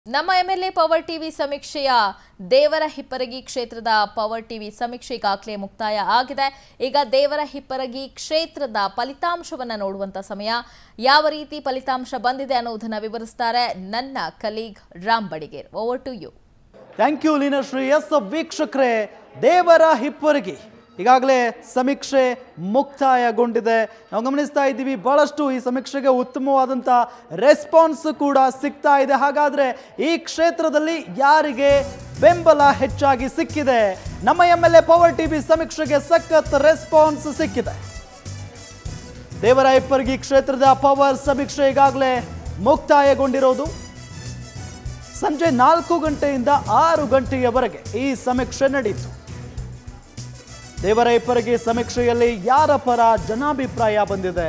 ನಮ್ಮ MLA power TV ಸಮೀಕ್ಷೆಯ ದೇವರ ಹಿಪ್ಪರಗಿ ಕ್ಷೇತ್ರದ ಪವರ್ ಟಿವಿ ಸಮೀಕ್ಷೆ ಈಗಾಗಲೇ ಮುಕ್ತಾಯ ಆಗಿದೆ ಈಗ ದೇವರ ಹಿಪ್ಪರಗಿ ಕ್ಷೇತ್ರದ ಫಲಿತಾಂಶವನ್ನ ನೋಡುವಂತ ಸಮಯ ಯಾವ ರೀತಿ ಫಲಿತಾಂಶ ಬಂದಿದೆ ಅನ್ನೋದನ್ನ ವಿವರಿಸ್ತಾರೆ ನನ್ನ colleague Ram Badiger over to you thank you Leenashree S ವೀಕ್ಷಕರೇ ದೇವರ ಹಿಪ್ಪರಗಿ ಈಗಾಗಲೇ ಸಮೀಕ್ಷೆ ಮುಕ್ತಾಯಗೊಂಡಿದೆ ನಾವು ಗಮನಿಸ್ತಾ ಇದ್ದೀವಿ ಬಹಳಷ್ಟು ಈ ಸಮೀಕ್ಷೆಗೆ ಉತ್ತಮವಾದಂಥ ರೆಸ್ಪಾನ್ಸ್ ಕೂಡ ಸಿಗ್ತಾ ಇದೆ ಹಾಗಾದ್ರೆ ಈ ಕ್ಷೇತ್ರದಲ್ಲಿ ಯಾರಿಗೆ ಬೆಂಬಲ ಹೆಚ್ಚಾಗಿ ಸಿಕ್ಕಿದೆ ನಮ್ಮ M L A power TV ಸಮೀಕ್ಷೆಗೆ ಸಖತ್ ರೆಸ್ಪಾನ್ಸ್ ಸಿಕ್ಕಿದೆ ದೇವರ ಹಿಪ್ಪರಗಿ ಕ್ಷೇತ್ರದ ಪವರ್ ಸಮೀಕ್ಷೆ ಈಗಾಗಲೇ ಮುಕ್ತಾಯಗೊಂಡಿರೋದು ಸಂಜೆ ನಾಲ್ಕು ಗಂಟೆಯಿಂದ ಆರು ಗಂಟೆಯವರೆಗೆ ಈ ಸಮೀಕ್ಷೆ ನಡೆಯಿತು ದೇವರ ಇಬ್ಬರಿಗೆ ಸಮೀಕ್ಷೆಯಲ್ಲಿ ಯಾರ ಪರ ಜನಾಭಿಪ್ರಾಯ ಬಂದಿದೆ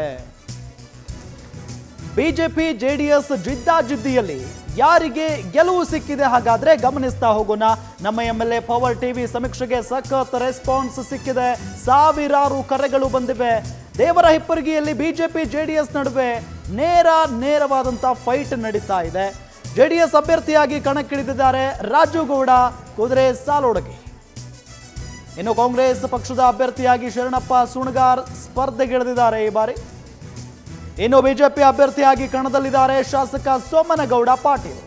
ಬಿಜೆಪಿ ಜೆಡಿಎಸ್ ಜಿದ್ದಾಜಿದ್ದಿಯಲ್ಲಿ ಯಾರಿಗೆ ಗೆಲುವು ಸಿಕ್ಕಿದೆ ಹಾಗಾದ್ರೆ ಗಮನಿಸ್ತಾ ಹೋಗೋಣ ನಮ್ಮ M L A power TV ಸಮೀಕ್ಷೆಗೆ ಸಖತ್ ರೆಸ್ಪಾನ್ಸ್ ಸಿಕ್ಕಿದೆ ಸಾವಿರಾರು ಕರೆಗಳು ಬಂದಿವೆ ದೇವರ ಹಿಪ್ಪರಿಗೆಯಲ್ಲಿ ಬಿಜೆಪಿ ಜೆಡಿಎಸ್ ನಡುವೆ ನೇರ ನೇರವಾದಂಥ ಫೈಟ್ ನಡೀತಾ ಇದೆ ಜೆಡಿಎಸ್ ಅಭ್ಯರ್ಥಿಯಾಗಿ ಕಣಕ್ಕಿಳಿದಿದ್ದಾರೆ ರಾಜುಗೌಡ ಕುದುರೆ ಸಾಲೋಡಗಿ ಇನ್ನು ಕಾಂಗ್ರೆಸ್ ಪಕ್ಷದ ಅಭ್ಯರ್ಥಿಯಾಗಿ ಶರಣಪ್ಪ ಸುಣಗಾರ್ ಸ್ಪರ್ಧೆಗಿಳಿದಿದ್ದಾರೆ ಈ ಬಾರಿ ಇನ್ನು ಬಿಜೆಪಿ ಅಭ್ಯರ್ಥಿಯಾಗಿ ಕಣದಲ್ಲಿದ್ದಾರೆ ಶಾಸಕ ಸೋಮನಗೌಡ ಪಾಟೀಲ್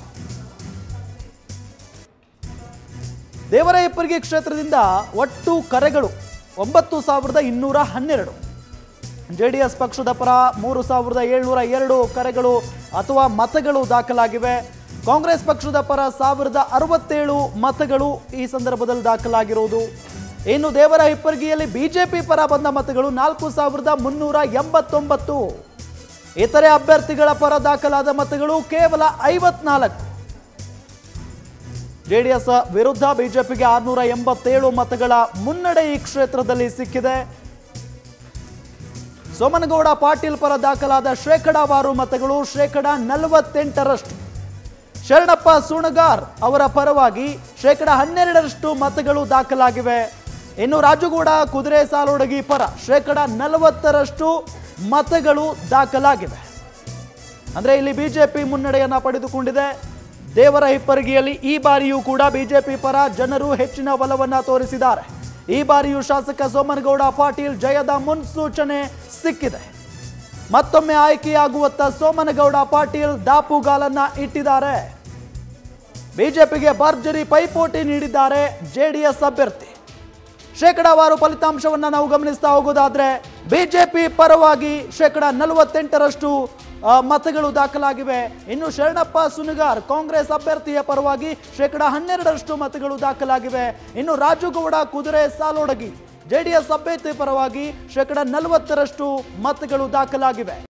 ದೇವರ ಹಿಪ್ಪರಿಗೆ ಕ್ಷೇತ್ರದಿಂದ ಒಟ್ಟು ಕರೆಗಳು ಒಂಬತ್ತು ಸಾವಿರದ ಇನ್ನೂರ ಹನ್ನೆರಡು ಜೆ ಡಿ ಎಸ್ ಪಕ್ಷದ ಪರ ಮೂರು ಸಾವಿರದ ಏಳ್ನೂರ ಎರಡು ಕರೆಗಳು ಅಥವಾ ಮತಗಳು ದಾಖಲಾಗಿವೆ ಕಾಂಗ್ರೆಸ್ ಪಕ್ಷದ ಪರ ಸಾವಿರದ ಅರವತ್ತೇಳು ಮತಗಳು ಈ ಸಂದರ್ಭದಲ್ಲಿ ದಾಖಲಾಗಿರುವುದು ಇನ್ನು ದೇವರ ಹಿಪ್ಪರ್ಗಿಯಲ್ಲಿ ಬಿಜೆಪಿ ಪರ ಬಂದ ಮತಗಳು ನಾಲ್ಕು ಸಾವಿರದ ಮುನ್ನೂರ ಎಂಬತ್ತೊಂಬತ್ತು ಇತರೆ ಅಭ್ಯರ್ಥಿಗಳ ಪರ ದಾಖಲಾದ ಮತಗಳು ಕೇವಲ ಐವತ್ನಾಲ್ಕು ಜೆಡಿಎಸ್ ವಿರುದ್ಧ ಬಿಜೆಪಿಗೆ ಆರ್ನೂರ ಎಂಬತ್ತೇಳು ಮತಗಳ ಮುನ್ನಡೆ ಈ ಕ್ಷೇತ್ರದಲ್ಲಿ ಸಿಕ್ಕಿದೆ ಸೋಮನಗೌಡ ಪಾಟೀಲ್ ಪರ ದಾಖಲಾದ ಶೇಕಡಾವಾರು ಮತಗಳು ಶೇಕಡ ನಲವತ್ತೆಂಟರಷ್ಟು ಶರಣಪ್ಪ ಸುಣಗಾರ್ ಅವರ ಪರವಾಗಿ ಶೇಕಡ ಹನ್ನೆರಡರಷ್ಟು ಮತಗಳು ದಾಖಲಾಗಿವೆ ಇನ್ನು ರಾಜುಗೌಡ ಕುದುರೆ ಸಾಲೋಡಗಿ ಪರ ಶೇಕಡ ನಲವತ್ತರಷ್ಟು ಮತಗಳು ದಾಖಲಾಗಿವೆ ಅಂದ್ರೆ ಇಲ್ಲಿ ಬಿಜೆಪಿ ಮುನ್ನಡೆಯನ್ನ ಪಡೆದುಕೊಂಡಿದೆ ದೇವರ ಹಿಪ್ಪರಿಗೆಯಲ್ಲಿ ಈ ಬಾರಿಯೂ ಕೂಡ ಬಿಜೆಪಿ ಪರ ಜನರು ಹೆಚ್ಚಿನ ಒಲವನ್ನ ತೋರಿಸಿದ್ದಾರೆ ಈ ಬಾರಿಯೂ ಶಾಸಕ ಸೋಮನಗೌಡ ಪಾಟೀಲ್ ಜಯದ ಮುನ್ಸೂಚನೆ ಸಿಕ್ಕಿದೆ ಮತ್ತೊಮ್ಮೆ ಆಯ್ಕೆಯಾಗುವತ್ತ ಸೋಮನಗೌಡ ಪಾಟೀಲ್ ದಾಪುಗಾಲನ್ನ ಇಟ್ಟಿದ್ದಾರೆ ಬಿಜೆಪಿಗೆ ಭರ್ಜರಿ ಪೈಪೋಟಿ ನೀಡಿದ್ದಾರೆ ಜೆಡಿಎಸ್ ಅಭ್ಯರ್ಥಿ ಶೇಕಡಾವಾರು ಫಲಿತಾಂಶವನ್ನ ನಾವು ಗಮನಿಸ್ತಾ ಹೋಗೋದಾದ್ರೆ ಬಿಜೆಪಿ ಪರವಾಗಿ ಶೇಕಡ ನಲವತ್ತೆಂಟರಷ್ಟು ಆ, ಮತಗಳು ದಾಖಲಾಗಿವೆ ಇನ್ನು ಶರಣಪ್ಪ ಸುನಗಾರ್ ಕಾಂಗ್ರೆಸ್ ಅಭ್ಯರ್ಥಿಯ ಪರವಾಗಿ ಶೇಕಡ ಹನ್ನೆರಡರಷ್ಟು ಮತಗಳು ದಾಖಲಾಗಿವೆ ಇನ್ನು ರಾಜುಗೌಡ ಕುದುರೆ ಸಾಲೋಡಗಿ ಜೆಡಿಎಸ್ ಅಭ್ಯರ್ಥಿ ಪರವಾಗಿ ಶೇಕಡ ನಲವತ್ತರಷ್ಟು ಮತಗಳು ದಾಖಲಾಗಿವೆ